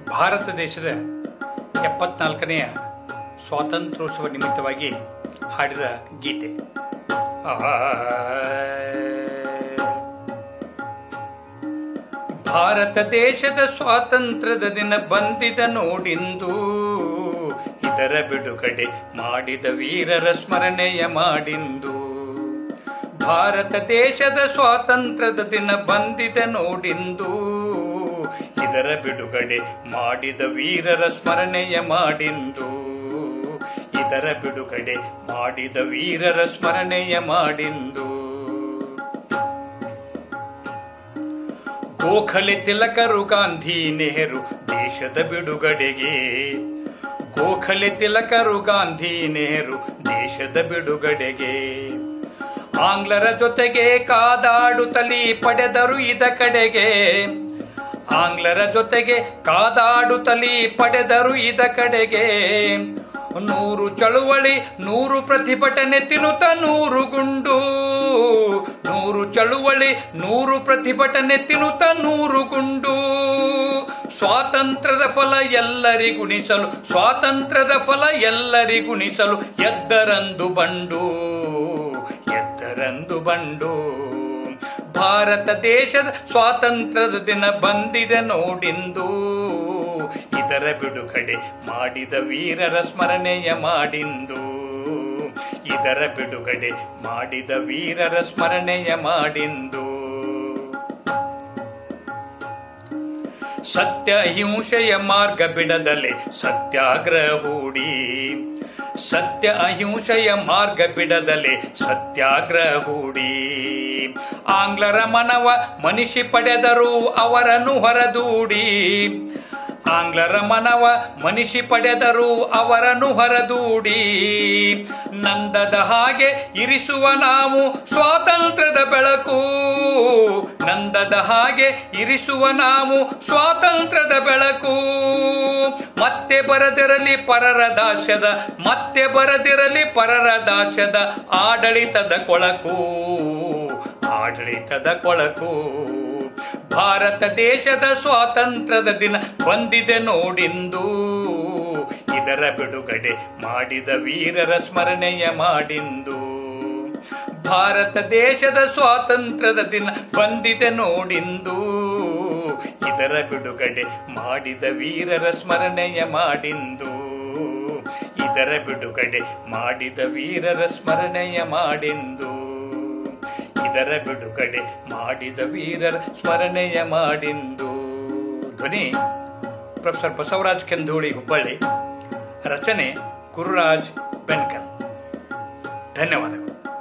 ಭಾರತ ದೇಶದ ಎಪ್ಪತ್ನಾಲ್ಕನೆಯ ಸ್ವಾತಂತ್ರ್ಯೋತ್ಸವ ನಿಮಿತ್ತವಾಗಿ ಹಾಡಿದ ಗೀತೆ ಆ ಭಾರತ ದೇಶದ ಸ್ವಾತಂತ್ರ್ಯದ ದಿನ ಬಂದಿದ ನೋಡಿಂದು ಇದರ ಬಿಡುಗಡೆ ಮಾಡಿದ ವೀರರ ಸ್ಮರಣೆಯ ಮಾಡಿಂದು ಭಾರತ ದೇಶದ ಸ್ವಾತಂತ್ರ್ಯದ ದಿನ ಬಂದಿದ ನೋಡಿಂದು ಇದರ ಬಿಡುಗಡೆ ಮಾಡಿದ ವೀರರ ಸ್ಮರಣೆಯ ಮಾಡಿಂದು ಇದರ ಬಿಡುಗಡೆ ಮಾಡಿದ ವೀರರ ಸ್ಮರಣೆಯ ಮಾಡಿಂದು ಗೋಖಲೆ ತಿಲಕರು ಗಾಂಧಿ ನೆಹರು ದೇಶದ ಬಿಡುಗಡೆಗೆ ಗೋಖಲೆ ತಿಲಕರು ಗಾಂಧಿ ನೆಹರು ದೇಶದ ಬಿಡುಗಡೆಗೆ ಆಂಗ್ಲರ ಜೊತೆಗೆ ಕಾದಾಡುತ್ತಲಿ ಪಡೆದರು ಇದ ಕಡೆಗೆ ಆಂಗ್ಲರ ಜೊತೆಗೆ ಕಾದಾಡುತ್ತಲಿ ಪಡೆದರು ಇದ ಕಡೆಗೆ ನೂರು ಚಳುವಳಿ ನೂರು ಪ್ರತಿಭಟನೆ ತಿನ್ನುತ್ತ ನೂರು ಗುಂಡು ನೂರು ಚಳುವಳಿ ನೂರು ಪ್ರತಿಭಟನೆ ತಿನ್ನುತ್ತ ನೂರು ಗುಂಡು ಸ್ವಾತಂತ್ರ್ಯದ ಫಲ ಎಲ್ಲರಿಗುಣಿಸಲು ಸ್ವಾತಂತ್ರ್ಯದ ಫಲ ಎಲ್ಲರಿಗುಣಿಸಲು ಎದ್ದರಂದು ಬಂಡು ಎದ್ದರಂದು ಬಂಡು ಭಾರತ ದೇಶದ ಸ್ವಾತಂತ್ರ್ಯದ ದಿನ ಬಂದಿದೆ ನೋಡಿಂದು ಇದರ ಬಿಡುಗಡೆ ಮಾಡಿದ ವೀರರ ಸ್ಮರಣೆಯ ಮಾಡಿಂದು ಇದರ ಬಿಡುಗಡೆ ಮಾಡಿದ ವೀರರ ಸ್ಮರಣೆಯ ಮಾಡಿಂದು ಸತ್ಯ ಅಹಿಂಸೆಯ ಮಾರ್ಗ ಬಿಡದಲೆ ಸತ್ಯಾಗ್ರಹ ಹೂಡಿ ಸತ್ಯ ಅಹಿಂಸೆಯ ಮಾರ್ಗ ಬಿಡದಲೆ ಸತ್ಯಾಗ್ರಹ ಹೂಡಿ ಆಂಗ್ಲರ ಮನವ ಮನಿಷಿ ಪಡೆದರು ಅವರನ್ನು ಹೊರದೂಡಿ ಆಂಗ್ಲರ ಮನವ ಮನಿಷಿ ಪಡೆದರು ಅವರನ್ನು ಹೊರದೂಡಿ ನಂದದ ಹಾಗೆ ಇರಿಸುವ ನಾವು ಸ್ವಾತಂತ್ರ್ಯದ ಬೆಳಕು ನಂದದ ಹಾಗೆ ಇರಿಸುವ ನಾವು ಸ್ವಾತಂತ್ರ್ಯದ ಬೆಳಕು ಮತ್ತೆ ಬರದಿರಲಿ ಪರರ ದಾಸ್ಯದ ಮತ್ತೆ ಬರದಿರಲಿ ಪರರ ದಾಸ್ಯದ ಆಡಳಿತದ ಕೊಳಕು ಆಡಳಿತದ ಕೊಳಕು ಭಾರತ ದೇಶದ ಸ್ವಾತಂತ್ರ್ಯದ ದಿನ ಬಂದಿದೆ ನೋಡಿಂದು ಇದರ ಬಿಡುಗಡೆ ಮಾಡಿದ ವೀರರ ಸ್ಮರಣೆಯ ಮಾಡಿಂದು ಭಾರತ ದೇಶದ ಸ್ವಾತಂತ್ರ್ಯದ ದಿನ ಬಂದಿದೆ ನೋಡಿಂದು ಇದರ ಬಿಡುಗಡೆ ಮಾಡಿದ ವೀರರ ಸ್ಮರಣೆಯ ಮಾಡಿಂದು ಇದರ ಬಿಡುಗಡೆ ಮಾಡಿದ ವೀರರ ಸ್ಮರಣೆಯ ಮಾಡಿಂದು ಇದರ ಬಿಡುಗಡೆ ಮಾಡಿದ ವೀರರ ಸ್ಮರಣೆಯ ಮಾಡಿಂದು ಧ್ವನಿ ಪ್ರೊಫೆಸರ್ ಬಸವರಾಜ್ ಕೆಂದೋಳಿ ಹುಬ್ಬಳ್ಳಿ ರಚನೆ ಗುರುರಾಜ್ ಬೆನ್ಕಲ್ ಧನ್ಯವಾದಗಳು